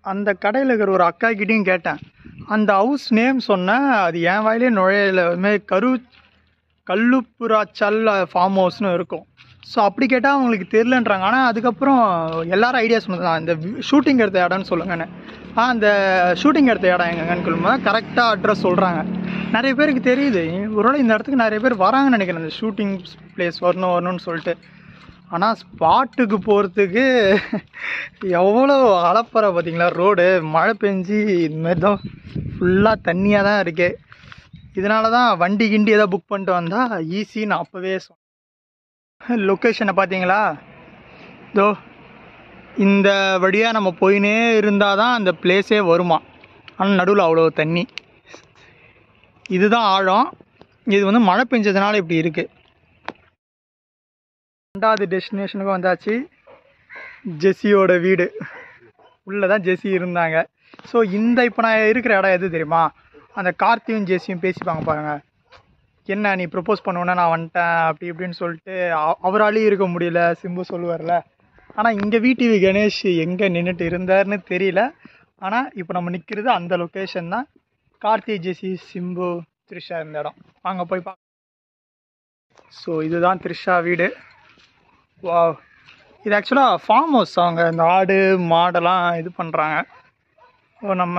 அந்த கடையில் இருக்கிற ஒரு அக்கா கிட்டேயும் கேட்டேன் அந்த ஹவுஸ் நேம் சொன்னேன் அது என் வாயிலே நுழையில இதுமாதிரி கரு கல்லுப்புறாச்சல் ஃபார்ம் ஹவுஸ்னு இருக்கும் ஸோ அப்படி கேட்டால் அவங்களுக்கு தெரிலன்றாங்க ஆனால் அதுக்கப்புறம் எல்லாரும் ஐடியா சொன்னது தான் இந்த ஷூட்டிங் எடுத்த இடம்னு சொல்லுங்கன்னு ஆ அந்த ஷூட்டிங் எடுத்த இடம் எங்கன்னு சொல்லும்போது கரெக்டாக அட்ரஸ் சொல்கிறாங்க நிறைய பேருக்கு தெரியுது ஒருவேளை இந்த இடத்துக்கு நிறைய பேர் வராங்கன்னு நினைக்கிறேன் இந்த ஷூட்டிங் பிளேஸ் வரணும் வரணும்னு சொல்லிட்டு ஆனால் ஸ்பாட்டுக்கு போகிறதுக்கு எவ்வளோ அலப்பறை பார்த்தீங்களா ரோடு மழை பெஞ்சு இதுமாரி தான் ஃபுல்லாக தண்ணியாக தான் இருக்கு இதனால தான் வண்டி கிண்டி ஏதாவது புக் பண்ணிட்டு வந்தால் ஈஸின்னு அப்போவே சொன்னேன் லொக்கேஷனை பார்த்தீங்களா இதோ இந்த வழியாக நம்ம போயினே இருந்தால் தான் அந்த பிளேஸே வருமா ஆனால் நடுவில் அவ்வளோ தண்ணி இதுதான் ஆழம் இது வந்து மழை பெஞ்சதுனால இப்படி இருக்குது ரெண்டாவது டெஸ்டினேஷனுக்கும் வந்தாச்சு ஜெஸ்ஸியோட வீடு உள்ளே தான் ஜெஸ்ஸி இருந்தாங்க ஸோ இந்த இப்போ நான் இருக்கிற இடம் எது தெரியுமா அந்த கார்த்தியும் ஜெஸ்ஸியும் பேசிப்பாங்க பாருங்க என்ன நீ ப்ரப்போஸ் பண்ணுவேன்னா நான் வந்துட்டேன் அப்படி இப்படின்னு சொல்லிட்டு அ- அவராலையும் இருக்க முடியல சிம்பு சொல்லுவார்ல ஆனால் இங்கே விடிவி கணேஷ் எங்கே நின்றுட்டு இருந்தாருன்னு தெரியல ஆனால் இப்போ நம்ம நிற்கிறது அந்த லொக்கேஷன் தான் கார்த்தி ஜெஸ்ஸி சிம்பு த்ரிஷா இந்த இடம் வாங்க போய் பார்க்க ஸோ இதுதான் த்ரிஷா வீடு வா இது ஆக்சுவலாக ஃபார்ம் ஹவுஸ் அவங்க இந்த ஆடு மாடெல்லாம் இது பண்ணுறாங்க ஓ நம்ம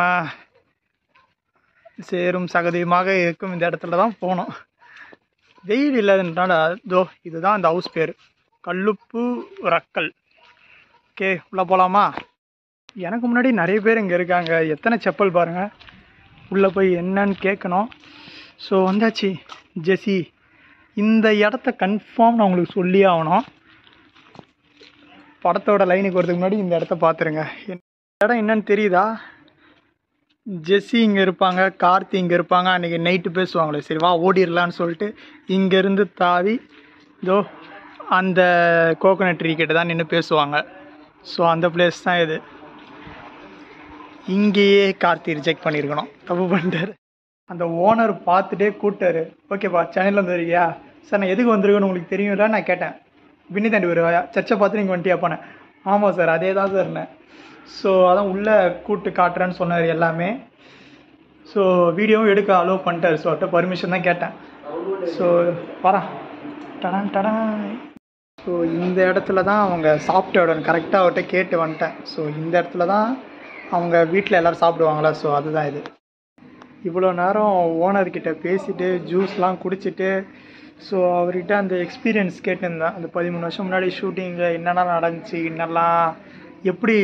சேரும் சகதியுமாக இருக்கும் இந்த இடத்துல தான் போனோம் வெயில் இல்லாததுனால இதோ இதுதான் இந்த ஹவுஸ் பேர் கல்லுப்பு ரக்கல் ஓகே உள்ளே போகலாமா எனக்கு முன்னாடி நிறைய பேர் இங்கே இருக்காங்க எத்தனை செப்பல் பாருங்கள் உள்ளே போய் என்னன்னு கேட்கணும் ஸோ வந்தாச்சு ஜெஸி இந்த இடத்த கன்ஃபார்ம் நான் உங்களுக்கு சொல்லியே ஆகணும் படத்தோட லைனுக்கு வரதுக்கு முன்னாடி இந்த இடத்த பார்த்துருங்க இந்த இடம் என்னன்னு தெரியுதா ஜெஸ்ஸி இங்கே இருப்பாங்க கார்த்தி இங்கே இருப்பாங்க அன்றைக்கி நைட்டு பேசுவாங்களே சரி வா ஓடிடலான்னு சொல்லிட்டு இங்கேருந்து தாவி இதோ அந்த கோகோனட் ட்ரீ கிட்ட தான் நின்று பேசுவாங்க ஸோ அந்த பிளேஸ் தான் இது இங்கேயே கார்த்தி ரிஜெக்ட் பண்ணியிருக்கணும் தப்பு பண்ணிட்டாரு அந்த ஓனர் பார்த்துட்டே கூப்பிட்டாரு ஓகேப்பா சென்னையில் வந்துருக்கியா சார் நான் எதுக்கு வந்திருக்கேன்னு உங்களுக்கு தெரியும்ல நான் கேட்டேன் விண்ணி தாண்டி வருவாயா சர்ச்சை பார்த்து நீங்கள் வந்துட்டியா போனேன் ஆமாம் சார் அதே தான் சார்னேன் ஸோ அதான் உள்ளே கூப்பிட்டு காட்டுறேன்னு சொன்னார் எல்லாமே ஸோ வீடியோவும் எடுக்க அலோவ் பண்ணிட்டாரு ஸோ அவர்கிட்ட பர்மிஷன் தான் கேட்டேன் ஸோ வரேன் டடான் டடான் ஸோ இந்த இடத்துல தான் அவங்க சாப்பிட்ட இடம் கரெக்டாக அவர்கிட்ட கேட்டு வந்துட்டேன் ஸோ இந்த இடத்துல தான் அவங்க வீட்டில் எல்லோரும் சாப்பிடுவாங்களா ஸோ அதுதான் இது இவ்வளோ நேரம் ஓனர்கிட்ட பேசிட்டு ஜூஸ்லாம் குடிச்சிட்டு ஸோ அவர்கிட்ட அந்த எக்ஸ்பீரியன்ஸ் கேட்டிருந்தேன் அந்த பதிமூணு வருஷம் முன்னாடி ஷூட்டிங்கில் என்னென்ன நடந்துச்சு என்னெல்லாம் எப்படி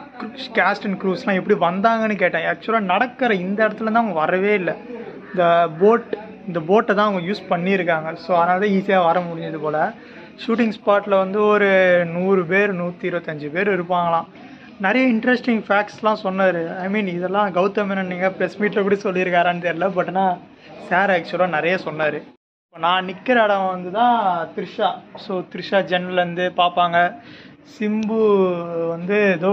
கேஸ்ட் அண்ட் க்ரூஸ்லாம் எப்படி வந்தாங்கன்னு கேட்டேன் ஆக்சுவலாக நடக்கிற இந்த இடத்துல தான் அவங்க வரவே இல்லை இந்த போட் இந்த போட்டை தான் அவங்க யூஸ் பண்ணியிருக்காங்க ஸோ அதனால தான் ஈஸியாக வர முடிஞ்சது போல் ஷூட்டிங் ஸ்பாட்டில் வந்து ஒரு நூறு பேர் நூற்றி இருபத்தஞ்சி பேர் இருப்பாங்களாம் நிறைய இன்ட்ரெஸ்டிங் ஃபேக்ட்ஸ்லாம் சொன்னார் ஐ மீன் இதெல்லாம் கௌதம் மேனன் நீங்கள் ப்ரெஸ் மீட்டில் கூட சொல்லியிருக்காரான்னு தெரியல பட் ஆனால் சார் ஆக்சுவலாக நிறைய சொன்னார் இப்போ நான் நிற்கிற இடம் வந்து தான் த்ரிஷா ஸோ த்ரிஷா ஜன்னல்லேருந்து பார்ப்பாங்க சிம்பு வந்து ஏதோ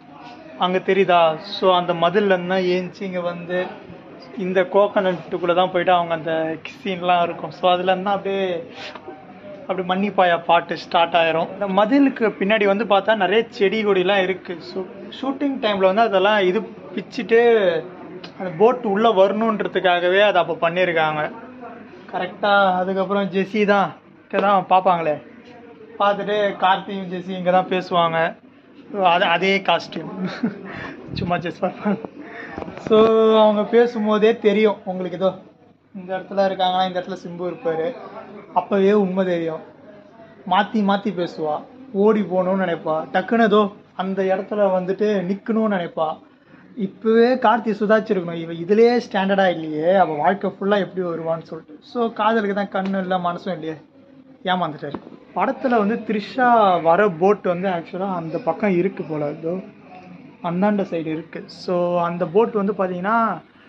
அங்கே தெரியுதா ஸோ அந்த மதில்லேருந்து தான் ஏஞ்சி இங்கே வந்து இந்த கோகனட்டுக்குள்ளே தான் போயிட்டு அவங்க அந்த சீன்லாம் இருக்கும் ஸோ அதுலேருந்து தான் அப்படியே அப்படி மன்னிப்பாயா பாட்டு ஸ்டார்ட் ஆயிரும் இந்த மதிலுக்கு பின்னாடி வந்து பார்த்தா நிறைய செடி கொடிலாம் இருக்குது ஸோ ஷூட்டிங் டைமில் வந்து அதெல்லாம் இது பிச்சுட்டு அந்த போட் உள்ளே வரணுன்றதுக்காகவே அதை அப்போ பண்ணியிருக்காங்க கரெக்டாக அதுக்கப்புறம் ஜெஸ்ஸி தான் இங்கே தான் பார்ப்பாங்களே பார்த்துட்டு கார்த்தியும் ஜெஸ்ஸி இங்கே தான் பேசுவாங்க அது அதே காஸ்டியூம் சும்மா ஜெஸ் பார்ப்பாங்க ஸோ அவங்க பேசும்போதே தெரியும் உங்களுக்கு ஏதோ இந்த இடத்துல இருக்காங்கன்னா இந்த இடத்துல சிம்பு இருப்பார் அப்போவே உண்மை தெரியும் மாற்றி மாற்றி பேசுவா ஓடி போகணும்னு நினைப்பா டக்குன்னு ஏதோ அந்த இடத்துல வந்துட்டு நிற்கணும்னு நினைப்பா இப்போவே கார்த்தி சுதாச்சிருக்கணும் இவ இதுலேயே ஸ்டாண்டர்டாக இல்லையே அவள் வாழ்க்கை ஃபுல்லாக எப்படி வருவான்னு சொல்லிட்டு ஸோ காதலுக்கு தான் கண்ணு இல்லை மனசும் இல்லையே ஏமாந்துட்டாரு படத்தில் வந்து த்ரிஷா வர போட் வந்து ஆக்சுவலாக அந்த பக்கம் இருக்குது போல இதோ அந்தாண்ட சைடு இருக்குது ஸோ அந்த போட் வந்து பார்த்தீங்கன்னா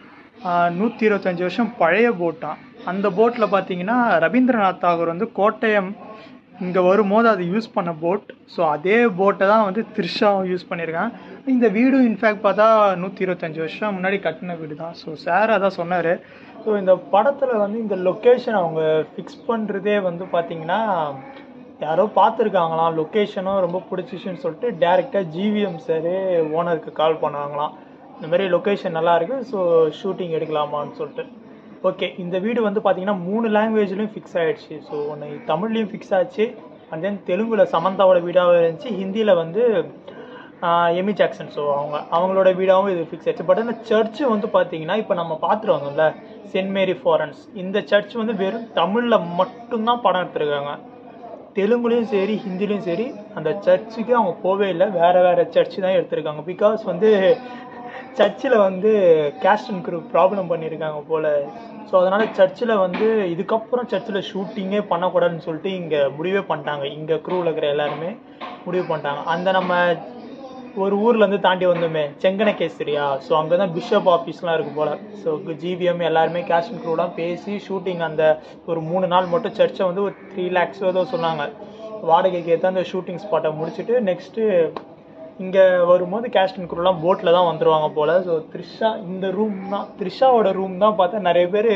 நூற்றி இருபத்தஞ்சி வருஷம் பழைய போட்டான் அந்த போட்டில் பார்த்தீங்கன்னா ரவீந்திரநாத் தாகூர் வந்து கோட்டயம் இங்கே வரும்போது அது யூஸ் பண்ண போட் ஸோ அதே போட்டை தான் வந்து த்ரிஷாவும் யூஸ் பண்ணியிருக்காங்க இந்த வீடும் இன்ஃபேக்ட் பார்த்தா நூற்றி இருபத்தஞ்சி வருஷம் முன்னாடி கட்டின வீடு தான் ஸோ சார் அதான் சொன்னார் ஸோ இந்த படத்தில் வந்து இந்த லொக்கேஷன் அவங்க ஃபிக்ஸ் பண்ணுறதே வந்து பார்த்தீங்கன்னா யாரோ பார்த்துருக்காங்களாம் லொக்கேஷனும் ரொம்ப பிடிச்சிச்சுன்னு சொல்லிட்டு டேரெக்டாக ஜிவிஎம் சார் ஓனருக்கு கால் பண்ணாங்களாம் இந்த மாதிரி லொக்கேஷன் நல்லா இருக்கு ஸோ ஷூட்டிங் எடுக்கலாமான்னு சொல்லிட்டு ஓகே இந்த வீடு வந்து பார்த்தீங்கன்னா மூணு லாங்குவேஜ்லையும் ஃபிக்ஸ் ஆயிடுச்சு ஸோ ஒன்று தமிழ்லையும் ஃபிக்ஸ் ஆச்சு அண்ட் தென் தெலுங்குல சமந்தாவோட வீடாகவும் இருந்துச்சு ஹிந்தியில் வந்து ஆஹ், எமி ஜாக்சன் ஸோ அவங்க அவங்களோட வீடாகவும் இது ஃபிக்ஸ் ஆயிடுச்சு பட் இந்த சர்ச்சு வந்து பார்த்தீங்கன்னா இப்போ நம்ம பார்த்துட்டு வந்தோம்ல சென்ட் மேரி ஃபாரன்ஸ் இந்த சர்ச் வந்து வெறும் தமிழில் மட்டும்தான் படம் எடுத்திருக்காங்க தெலுங்குலையும் சரி ஹிந்திலையும் சரி அந்த சர்ச்சுக்கு அவங்க போவே இல்லை வேற வேற சர்ச்சு தான் எடுத்திருக்காங்க பிகாஸ் வந்து சர்ச்சில் வந்து கேஸ்ட் அண்ட் குரூப் ப்ராப்ளம் பண்ணியிருக்காங்க போல ஸோ அதனால சர்ச்சில் வந்து இதுக்கப்புறம் சர்ச்சில் ஷூட்டிங்கே பண்ணக்கூடாதுன்னு சொல்லிட்டு இங்கே முடிவே பண்ணிட்டாங்க இங்கே க்ரூவில் இருக்கிற எல்லாருமே முடிவு பண்ணிட்டாங்க அந்த நம்ம ஒரு ஊர்ல இருந்து தாண்டி வந்தோமே செங்கனகேசரியா ஸோ அங்கே தான் பிஷப் ஆஃபீஸ்லாம் இருக்கு போல ஸோ ஜிவிஎம் எல்லாருமே கேஷ் அண்ட் க்ரூலாம் பேசி ஷூட்டிங் அந்த ஒரு மூணு நாள் மட்டும் சர்ச்சை வந்து ஒரு த்ரீ லேக்ஸ் ஏதோ சொன்னாங்க வாடகைக்கு ஏற்ற அந்த ஷூட்டிங் ஸ்பாட்டை முடிச்சுட்டு நெக்ஸ்ட்டு இங்கே வரும்போது கேஷ் அண்ட் க்ரூலாம் போட்டில் தான் வந்துருவாங்க போல் ஸோ த்ரிஷா இந்த ரூம் தான் த்ரிஷாவோட ரூம் தான் பார்த்தா நிறைய பேர்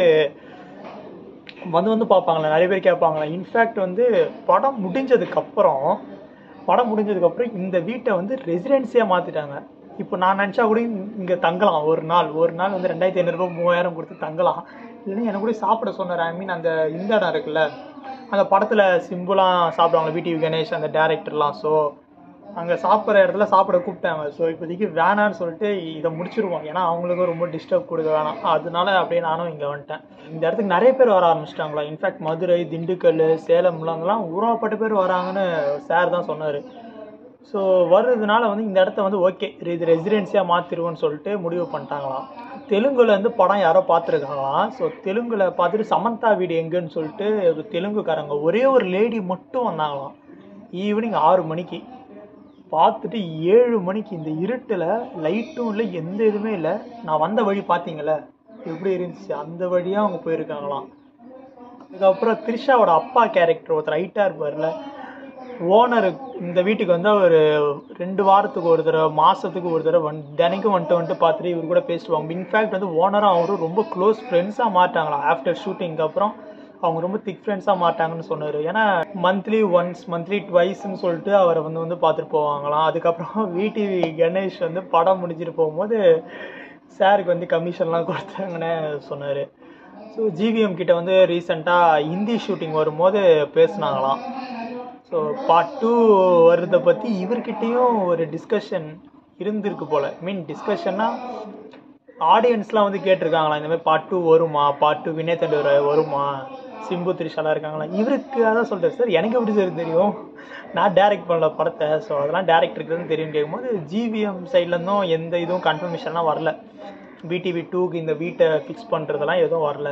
வந்து வந்து பார்ப்பாங்களா நிறைய பேர் கேட்பாங்களா இன்ஃபேக்ட் வந்து படம் முடிஞ்சதுக்கு அப்புறம் படம் முடிஞ்சதுக்கு அப்புறம் இந்த வீட்டை வந்து ரெசிடென்சியாக மாற்றிட்டாங்க இப்போ நான் நினச்சா கூட இங்கே தங்கலாம் ஒரு நாள் ஒரு நாள் வந்து ரெண்டாயிரத்தி ஐநூறுரூவா மூவாயிரம் கொடுத்து தங்கலாம் இல்லைன்னா எனக்கு கூட சாப்பிட சொன்னார் ஐ மீன் அந்த இந்த இடம் இருக்குல்ல அந்த படத்தில் சிம்பிளாக சாப்பிடுவாங்க விடிவி கணேஷ் அந்த டேரக்டர்லாம் ஸோ அங்கே சாப்பிட்ற இடத்துல சாப்பிட கூப்பிட்டாங்க ஸோ இப்போதைக்கு வேணான்னு சொல்லிட்டு இதை முடிச்சிருவோம் ஏன்னா அவங்களுக்கும் ரொம்ப டிஸ்டர்ப் கொடுக்க வேணாம் அதனால அப்படியே நானும் இங்கே வந்துட்டேன் இந்த இடத்துக்கு நிறைய பேர் வர ஆரம்பிச்சிட்டாங்களா இன்ஃபேக்ட் மதுரை திண்டுக்கல் சேலம்லாங்கெல்லாம் ஊராப்பட்ட பேர் வராங்கன்னு சார் தான் சொன்னார் ஸோ வர்றதுனால வந்து இந்த இடத்த வந்து ஓகே இது ரெசிடென்சியாக மாற்றிடுவோன்னு சொல்லிட்டு முடிவு பண்ணிட்டாங்களாம் தெலுங்குல இருந்து படம் யாரோ பார்த்துருக்காங்களாம் ஸோ தெலுங்குல பார்த்துட்டு சமந்தா வீடு எங்கன்னு சொல்லிட்டு ஒரு தெலுங்குக்காரங்க ஒரே ஒரு லேடி மட்டும் வந்தாங்களாம் ஈவினிங் ஆறு மணிக்கு பார்த்துட்டு ஏழு மணிக்கு இந்த இருட்டில் லைட்டும் இல்லை எந்த இதுவுமே இல்லை நான் வந்த வழி பார்த்தீங்களே எப்படி இருந்துச்சு அந்த வழியாக அவங்க போயிருக்காங்களாம் அதுக்கப்புறம் த்ரிஷாவோட அப்பா கேரக்டர் ஒருத்தர் ஹைட்டாக இருப்பார்ல ஓனர் இந்த வீட்டுக்கு வந்து அவர் ரெண்டு வாரத்துக்கு ஒரு தடவை மாதத்துக்கு ஒரு தடவை வந்து தினைக்கும் வந்துட்டு வந்துட்டு பார்த்துட்டு இவர் கூட பேசுவாங்க இன்ஃபேக்ட் வந்து ஓனரும் அவரும் ரொம்ப க்ளோஸ் ஃப்ரெண்ட்ஸாக மாட்டாங்களாம் ஆஃப்டர் ஷூட்டிங்க்கு அப்புறம் அவங்க ரொம்ப திக் ஃப்ரெண்ட்ஸாக மாட்டாங்கன்னு சொன்னார் ஏன்னா மந்த்லி ஒன்ஸ் மந்த்லி ட்வைஸ்ன்னு சொல்லிட்டு அவரை வந்து வந்து பார்த்துட்டு போவாங்களாம் அதுக்கப்புறம் விடிவி கணேஷ் வந்து படம் முடிஞ்சிட்டு போகும்போது சாருக்கு வந்து கமிஷன்லாம் கொடுத்தாங்கன்னு சொன்னார் ஸோ ஜிவிஎம் கிட்ட வந்து ரீசெண்டாக ஹிந்தி ஷூட்டிங் வரும்போது பேசுனாங்களாம் ஸோ பார்ட் டூ வர்றதை பற்றி இவர்கிட்டயும் ஒரு டிஸ்கஷன் இருந்திருக்கு போல் மீன் டிஸ்கஷன்னா ஆடியன்ஸ்லாம் வந்து கேட்டிருக்காங்களா இந்த மாதிரி பார்ட் டூ வருமா பார்ட் டூ வினய் தண்டூர் வருமா சிம்பு த்ரிஷாலாம் இருக்காங்களா இவருக்கு அதான் சொல்கிறார் சார் எனக்கு எப்படி சார் தெரியும் நான் டைரக்ட் பண்ணல படத்தை ஸோ அதெல்லாம் டேரக்டருக்கு தான் தெரியும் கேட்கும்போது ஜிவிஎம் சைட்லேருந்தும் எந்த இதுவும் கன்ஃபர்மேஷன்லாம் வரல பிடிவி டூக்கு இந்த வீட்டை ஃபிக்ஸ் பண்ணுறதெல்லாம் எதுவும் வரல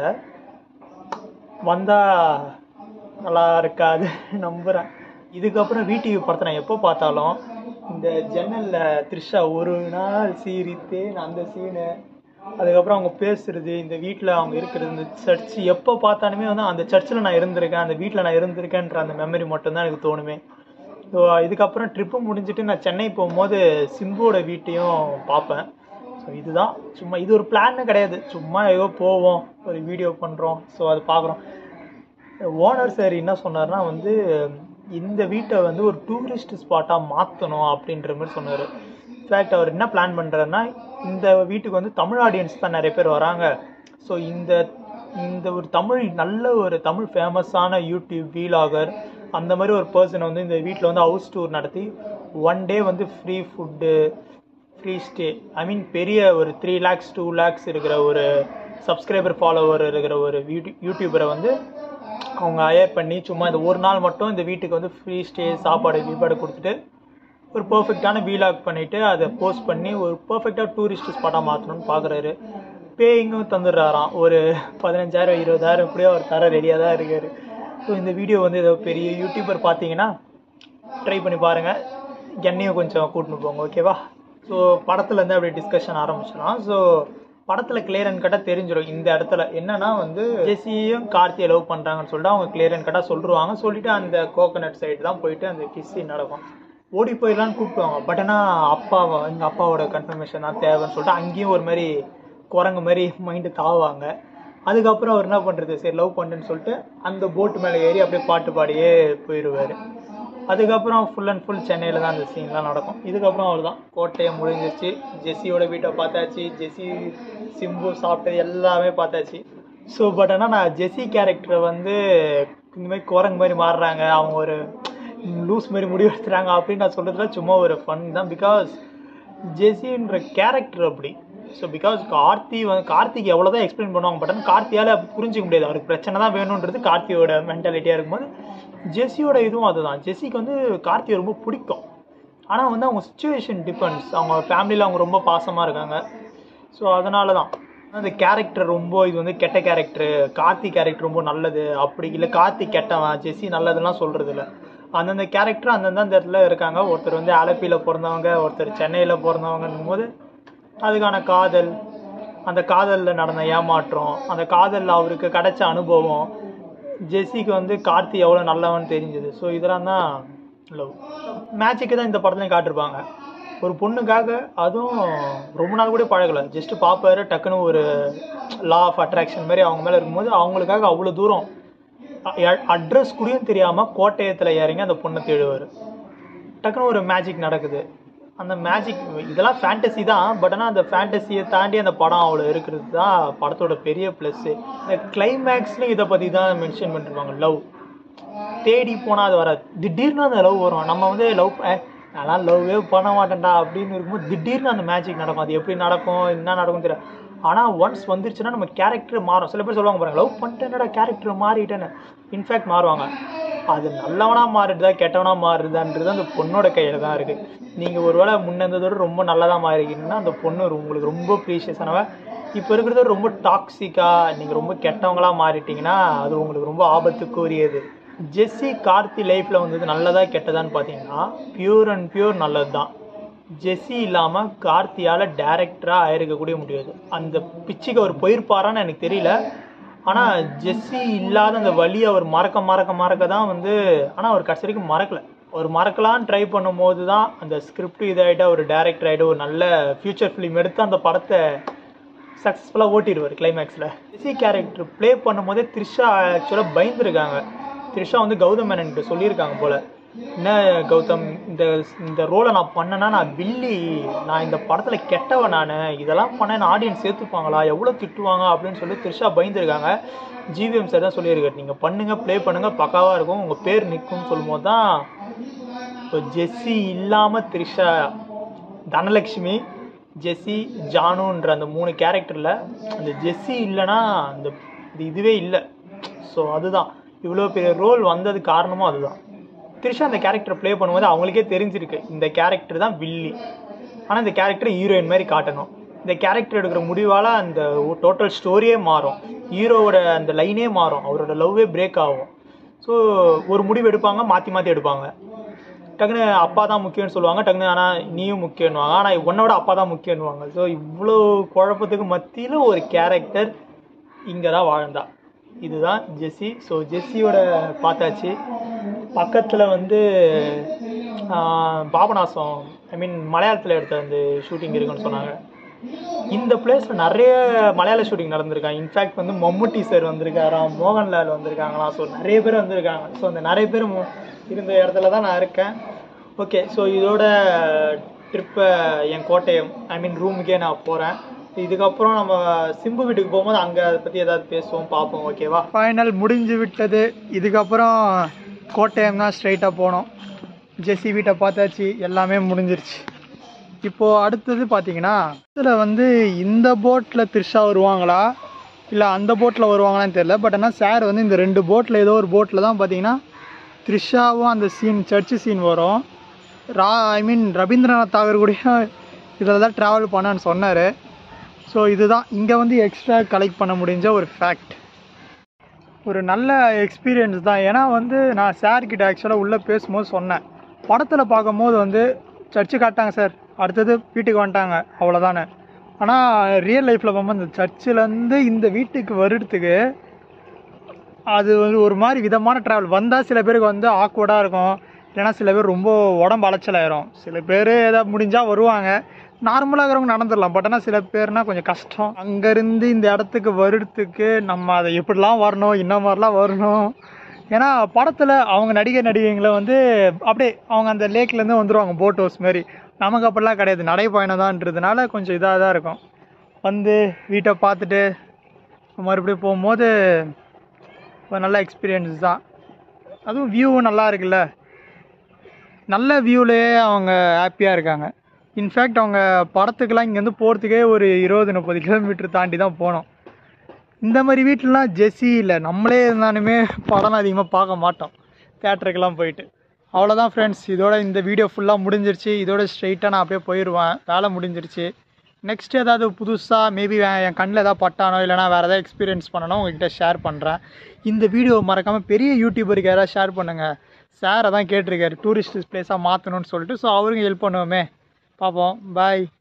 வந்தால் நல்லா இருக்காது நம்புகிறேன் இதுக்கப்புறம் விடிவி படத்தை நான் எப்போ பார்த்தாலும் இந்த ஜன்னலில் த்ரிஷா ஒரு நாள் சீரித்தேன் அந்த சீனு அதுக்கப்புறம் அவங்க பேசுறது இந்த வீட்டில் அவங்க இருக்கிறது இந்த சர்ச் எப்போ பார்த்தாலுமே வந்து அந்த சர்ச்சில் நான் இருந்திருக்கேன் அந்த வீட்டில் நான் இருந்திருக்கேன்ற அந்த மெமரி மட்டும்தான் எனக்கு தோணுமே ஸோ இதுக்கப்புறம் ட்ரிப்பு முடிஞ்சிட்டு நான் சென்னை போகும்போது சிம்புவோட வீட்டையும் பார்ப்பேன் ஸோ இதுதான் சும்மா இது ஒரு பிளான்னு கிடையாது சும்மா ஏதோ போவோம் ஒரு வீடியோ பண்ணுறோம் ஸோ அது பார்க்குறோம் ஓனர் சார் என்ன சொன்னார்னா வந்து இந்த வீட்டை வந்து ஒரு டூரிஸ்ட் ஸ்பாட்டாக மாற்றணும் அப்படின்ற மாதிரி சொன்னார் இன்ஃபேக்ட் அவர் என்ன பிளான் பண்ணுறாருன்னா இந்த வீட்டுக்கு வந்து தமிழ் ஆடியன்ஸ் தான் நிறைய பேர் வராங்க ஸோ இந்த இந்த ஒரு தமிழ் நல்ல ஒரு தமிழ் ஃபேமஸான யூடியூப் வீலாகர் அந்த மாதிரி ஒரு பர்சனை வந்து இந்த வீட்டில் வந்து ஹவுஸ் டூர் நடத்தி ஒன் டே வந்து free food free stay I mean பெரிய ஒரு த்ரீ லேக்ஸ் டூ லேக்ஸ் இருக்கிற ஒரு சப்ஸ்கிரைபர் ஃபாலோவர் இருக்கிற ஒரு யூடி யூடியூபரை வந்து அவங்க ஹயர் பண்ணி சும்மா இந்த ஒரு நாள் மட்டும் இந்த வீட்டுக்கு வந்து ஃப்ரீ ஸ்டே சாப்பாடு கீப்பாடு கொடுத்துட்டு ஒரு பர்ஃபெக்டான வீலாக் பண்ணிவிட்டு அதை போஸ்ட் பண்ணி ஒரு பர்ஃபெக்டாக டூரிஸ்ட் ஸ்பாட்டாக மாற்றணும்னு பார்க்குறாரு பேயிங்கும் தந்துடுறாராம் ஒரு பதினஞ்சாயிரம் இருபதாயிரம் எப்படியோ அவர் தர ரெடியாக தான் இருக்கார் ஸோ இந்த வீடியோ வந்து ஏதோ பெரிய யூடியூபர் பார்த்தீங்கன்னா ட்ரை பண்ணி பாருங்கள் என்னையும் கொஞ்சம் கூட்டின்னு போங்க ஓகேவா ஸோ படத்துலேருந்து அப்படியே டிஸ்கஷன் ஆரம்பிச்சிடலாம் ஸோ படத்தில் கிளியர் அண்ட் கட்டாக தெரிஞ்சிடும் இந்த இடத்துல என்னன்னா வந்து ஜெஸியும் கார்த்தியை லவ் பண்ணுறாங்கன்னு சொல்லிட்டு அவங்க கிளியர் அண்ட் கட்டாக சொல்லிருவாங்க சொல்லிட்டு அந்த கோகனட் சைடு தான் போயிட்டு அந்த கிஸ்ஸி நடக்கும் ஓடி போயிடலான்னு கூப்பிடுவாங்க பட் ஆனால் அப்பாவை எங்கள் அப்பாவோட கன்ஃபர்மேஷன் தான் தேவைன்னு சொல்லிட்டு அங்கேயும் ஒரு மாதிரி குரங்கு மாதிரி மைண்டு தாவாங்க அதுக்கப்புறம் அவர் என்ன பண்ணுறது சரி லவ் பண்ணுன்னு சொல்லிட்டு அந்த போட்டு மேலே ஏறி அப்படியே பாட்டு பாடியே போயிடுவார் அதுக்கப்புறம் ஃபுல் அண்ட் ஃபுல் சென்னையில் தான் அந்த சீன்லாம் நடக்கும் இதுக்கப்புறம் அவர் தான் கோட்டையை முடிஞ்சிருச்சு ஜெஸ்ஸியோட வீட்டை பார்த்தாச்சு ஜெஸ்ஸி சிம்பு சாப்பிட்டது எல்லாமே பார்த்தாச்சு ஸோ பட் ஆனால் நான் ஜெஸ்ஸி கேரக்டரை வந்து இந்த மாதிரி குரங்கு மாதிரி மாறுறாங்க அவங்க ஒரு லூஸ் மாதிரி முடிவெடுத்துறாங்க அப்படின்னு நான் சொல்கிறதுல சும்மா ஒரு ஃபன் தான் பிகாஸ் ஜெஸின்ற கேரக்டர் அப்படி ஸோ பிகாஸ் கார்த்தி வந்து கார்த்திக் எவ்வளோ தான் எக்ஸ்பிளைன் பண்ணுவாங்க பட் ஆனால் கார்த்தியால் புரிஞ்சிக்க முடியாது அவருக்கு பிரச்சனை தான் வேணுன்றது கார்த்தியோட மென்டாலிட்டியாக இருக்கும்போது ஜெஸ்ஸியோட இதுவும் அதுதான் ஜெஸ்ஸிக்கு வந்து கார்த்தியை ரொம்ப பிடிக்கும் ஆனால் வந்து அவங்க சுச்சுவேஷன் டிபெண்ட்ஸ் அவங்க ஃபேமிலியில் அவங்க ரொம்ப பாசமாக இருக்காங்க ஸோ அதனால தான் அந்த கேரக்டர் ரொம்ப இது வந்து கெட்ட கேரக்டர் கார்த்தி கேரக்டர் ரொம்ப நல்லது அப்படி இல்லை கார்த்தி கெட்டவன் ஜெஸ்ஸி நல்லதுலாம் சொல்கிறது இல்லை அந்தந்த கேரக்டர் அந்தந்த அந்த இடத்துல இருக்காங்க ஒருத்தர் வந்து ஆலப்பியில் பிறந்தவங்க ஒருத்தர் சென்னையில் பிறந்தவங்கன்னும் போது அதுக்கான காதல் அந்த காதலில் நடந்த ஏமாற்றம் அந்த காதலில் அவருக்கு கிடைச்ச அனுபவம் ஜெஸ்ஸிக்கு வந்து கார்த்தி எவ்வளோ நல்லவன் தெரிஞ்சது ஸோ இதெல்லாம் தான் லவ் மேட்சுக்கு தான் இந்த படத்துலையும் காட்டிருப்பாங்க ஒரு பொண்ணுக்காக அதுவும் ரொம்ப நாள் கூட பழகலை ஜஸ்ட் பார்ப்பாரு டக்குன்னு ஒரு லா ஆஃப் அட்ராக்ஷன் மாதிரி அவங்க மேலே இருக்கும்போது அவங்களுக்காக அவ்வளோ தூரம் அட்ரஸ் கூடயும் தெரியாமல் கோட்டயத்தில் இறங்கி அந்த பொண்ணை தேடுவார் டக்குன்னு ஒரு மேஜிக் நடக்குது அந்த மேஜிக் இதெல்லாம் ஃபேண்டசி தான் பட் ஆனால் அந்த ஃபேண்டசியை தாண்டி அந்த படம் அவ்வளோ இருக்கிறது தான் படத்தோட பெரிய ப்ளஸ்ஸு இந்த கிளைமேக்ஸ்லையும் இதை பற்றி தான் மென்ஷன் பண்ணிருப்பாங்க லவ் தேடி போனால் அது வராது திடீர்னு அந்த லவ் வரும் நம்ம வந்து லவ் நான் லவ்வே பண்ண மாட்டேன்டா அப்படின்னு இருக்கும்போது திடீர்னு அந்த மேஜிக் நடக்கும் அது எப்படி நடக்கும் என்ன நடக்கும் தெரியாது ஆனால் ஒன்ஸ் வந்துருச்சுன்னா நம்ம கேரக்டர் மாறும் சில பேர் சொல்லுவாங்க பாருங்க லவ் பண்ணிட்டேனடா கேரக்டர் மாறிட்டேன்னு இன்ஃபேக்ட் மாறுவாங்க அது நல்லவனா மாறுதா கெட்டவனா மாறுதான்றது அந்த பொண்ணோட கையில் தான் இருக்குது நீங்கள் ஒருவேளை முன்னந்ததோட ரொம்ப நல்லதாக மாறிக்கிங்கன்னா அந்த பொண்ணு உங்களுக்கு ரொம்ப ப்ரீஷியஸானவ இப்போ இருக்கிறது ரொம்ப டாக்ஸிக்காக நீங்கள் ரொம்ப கெட்டவங்களா மாறிட்டீங்கன்னா அது உங்களுக்கு ரொம்ப ஆபத்துக்குரியது ஜெஸ்ஸி கார்த்தி லைஃப்பில் வந்தது நல்லதா கெட்டதான்னு பார்த்தீங்கன்னா பியூர் அண்ட் பியூர் நல்லது தான் ஜெஸ்ஸி இல்லாமல் கார்த்தியால் டேரக்டராக ஆயிருக்கக்கூடிய முடியாது அந்த பிச்சுக்கு அவர் போயிருப்பாரான்னு எனக்கு தெரியல ஆனால் ஜெஸ்ஸி இல்லாத அந்த வழி அவர் மறக்க மறக்க மறக்க தான் வந்து ஆனால் அவர் கடைசி வரைக்கும் மறக்கலை அவர் மறக்கலான்னு ட்ரை பண்ணும்போது தான் அந்த ஸ்கிரிப்ட் இதாகிட்டு அவர் டேரக்டர் ஆகிட்டு ஒரு நல்ல ஃப்யூச்சர் ஃபிலிம் எடுத்து அந்த படத்தை சக்ஸஸ்ஃபுல்லாக ஓட்டிடுவார் கிளைமேக்ஸில் ஜெஸ்ஸி கேரக்டர் ப்ளே பண்ணும்போதே த்ரிஷா ஆக்சுவலாக பயந்துருக்காங்க த்ரிஷா வந்து கௌதம் மேனன்கிட்ட சொல்லியிருக்காங்க போல் என்ன கௌதம் இந்த இந்த ரோலை நான் பண்ணேன்னா நான் வில்லி நான் இந்த படத்தில் கெட்டவன் நான் இதெல்லாம் பண்ணேன் ஆடியன்ஸ் சேர்த்துப்பாங்களா எவ்வளோ திட்டுவாங்க அப்படின்னு சொல்லி த்ரிஷா பயந்துருக்காங்க ஜிவிஎம் சார் தான் சொல்லியிருக்காரு நீங்கள் பண்ணுங்கள் ப்ளே பண்ணுங்கள் பக்காவாக இருக்கும் உங்கள் பேர் நிற்கும்னு சொல்லும்போது தான் இப்போ ஜெஸ்ஸி இல்லாமல் த்ரிஷா தனலக்ஷ்மி ஜெஸ்ஸி ஜானுன்ற அந்த மூணு கேரக்டரில் அந்த ஜெஸ்ஸி இல்லைன்னா அந்த இது இதுவே இல்லை ஸோ அதுதான் இவ்வளோ பெரிய ரோல் வந்தது காரணமும் அதுதான் த்ரிஷா அந்த கேரக்டர் ப்ளே பண்ணும்போது அவங்களுக்கே தெரிஞ்சிருக்கு இந்த கேரக்டர் தான் வில்லி ஆனால் இந்த கேரக்டர் ஹீரோயின் மாதிரி காட்டணும் இந்த கேரக்டர் எடுக்கிற முடிவால் அந்த டோட்டல் ஸ்டோரியே மாறும் ஹீரோவோட அந்த லைனே மாறும் அவரோட லவ்வே பிரேக் ஆகும் ஸோ ஒரு முடிவு எடுப்பாங்க மாற்றி மாற்றி எடுப்பாங்க டக்குன்னு அப்பா தான் முக்கியம்னு சொல்லுவாங்க டக்குன்னு ஆனால் நீயும் முக்கியம்னுவாங்க ஆனால் உன்னோட அப்பா தான் முக்கியம்னுவாங்க ஸோ இவ்வளோ குழப்பத்துக்கு மத்தியில் ஒரு கேரக்டர் இங்கே தான் வாழ்ந்தா இதுதான் ஜெஸ்ஸி ஸோ ஜெஸ்ஸியோட பார்த்தாச்சு பக்கத்தில் வந்து ஆஹ், பாபநாசம் ஐ மீன் மலையாளத்தில் எடுத்த அந்த ஷூட்டிங் இருக்குன்னு சொன்னாங்க இந்த பிளேஸில் நிறைய மலையாள ஷூட்டிங் நடந்திருக்காங்க இன்ஃபேக்ட் வந்து மம்முட்டி சார் வந்திருக்காராம் மோகன்லால் வந்திருக்காங்களாம் ஸோ நிறைய பேர் வந்திருக்காங்க ஸோ அந்த நிறைய பேர் மு- இருந்த இடத்துல தான் நான் இருக்கேன் ஓகே ஸோ இதோட ட்ரிப்பை என் கோட்டயம் ஐ மீன் ரூமுக்கே நான் போகிறேன் இதுக்கப்புறம் நம்ம சிம்பு வீட்டுக்கு போகும்போது அங்கே அதை பற்றி ஏதாவது பேசுவோம் பார்ப்போம் ஓகேவா ஃபைனல் முடிஞ்சு விட்டது இதுக்கப்புறம் கோட்டயம் தான் ஸ்ட்ரைட்டாக போனோம் ஜெஸ்ஸி வீட்டை பார்த்தாச்சு எல்லாமே முடிஞ்சிருச்சு இப்போது அடுத்தது பார்த்தீங்கன்னா இதில் வந்து இந்த போட்டில் த்ரிஷா வருவாங்களா இல்லை அந்த போட்டில் வருவாங்களான்னு தெரியல பட் ஆனால் சார் வந்து இந்த ரெண்டு போட்டில் ஏதோ ஒரு போட்டில் தான் பார்த்தீங்கன்னா த்ரிஷாவும் அந்த சீன் சர்ச்சு சீன் வரும் ரா ஐ மீன் ரவீந்திரநாத் தாகூர் கூட இதில் தான் ட்ராவல் பண்ணான்னு சொன்னார் ஸோ இதுதான் இங்கே வந்து எக்ஸ்ட்ரா கலெக்ட் பண்ண முடிஞ்ச ஒரு ஃபேக்ட் ஒரு நல்ல எக்ஸ்பீரியன்ஸ் தான் ஏன்னா வந்து நான் சார்கிட்ட ஆக்சுவலாக உள்ளே பேசும்போது சொன்னேன் படத்தில் பார்க்கும்போது வந்து சர்ச்சு காட்டாங்க சார் அடுத்தது வீட்டுக்கு வந்துட்டாங்க அவ்வளோதானே ஆனால் ரியல் லைஃப்பில் போகும்போது இந்த சர்ச்சிலேருந்து இந்த வீட்டுக்கு வருடத்துக்கு அது வந்து ஒரு மாதிரி விதமான ட்ராவல் வந்தால் சில பேருக்கு வந்து ஆக்வர்டாக இருக்கும் இல்லைன்னா சில பேர் ரொம்ப உடம்பு அலைச்சலாயிரும் சில பேர் ஏதாவது முடிஞ்சால் வருவாங்க நார்மலாக இருக்கிறவங்க நடந்துடலாம் பட் ஆனால் சில பேர்னா கொஞ்சம் கஷ்டம் அங்கேருந்து இந்த இடத்துக்கு வருடத்துக்கு நம்ம அதை எப்படிலாம் வரணும் என்ன மாதிரிலாம் வரணும் ஏன்னா படத்தில் அவங்க நடிகர் நடிகைங்களை வந்து அப்படியே அவங்க அந்த லேக்லேருந்து வந்துடுவாங்க போட் ஹவுஸ் மாதிரி நமக்கு அப்படிலாம் கிடையாது நடைப்பயணம் தான்றதுனால கொஞ்சம் இதாக தான் இருக்கும் வந்து வீட்டை பார்த்துட்டு மறுபடியும் போகும்போது ஒரு நல்ல எக்ஸ்பீரியன்ஸ் தான் அதுவும் வியூ நல்லா இருக்குல்ல நல்ல வியூலேயே அவங்க ஹாப்பியாக இருக்காங்க இன்ஃபேக்ட் அவங்க படத்துக்கெல்லாம் இங்கேருந்து போகிறதுக்கே ஒரு இருபது முப்பது கிலோமீட்டர் தாண்டி தான் போனோம் இந்த மாதிரி வீட்டிலலாம் ஜெஸ்ஸி இல்லை நம்மளே இருந்தாலுமே படம் அதிகமாக பார்க்க மாட்டோம் தேட்டருக்கெல்லாம் போயிட்டு அவ்வளோதான் ஃப்ரெண்ட்ஸ் இதோட இந்த வீடியோ ஃபுல்லாக முடிஞ்சிருச்சு இதோட ஸ்ட்ரைட்டாக நான் அப்படியே போயிடுவேன் வேலை முடிஞ்சிருச்சு நெக்ஸ்ட் ஏதாவது புதுசாக மேபி என் கண்ணில் ஏதாவது பட்டானோ இல்லைனா வேறு ஏதாவது எக்ஸ்பீரியன்ஸ் பண்ணனோ உங்ககிட்ட ஷேர் பண்ணுறேன் இந்த வீடியோ மறக்காமல் பெரிய யூடியூபருக்கு யாராவது ஷேர் பண்ணுங்கள் சாரை தான் கேட்டிருக்காரு டூரிஸ்ட் பிளேஸாக மாற்றணும்னு சொல்லிட்டு ஸோ அவருங்க ஹெல்ப் பண்ணுவோமே பார்ப்போம் பாய்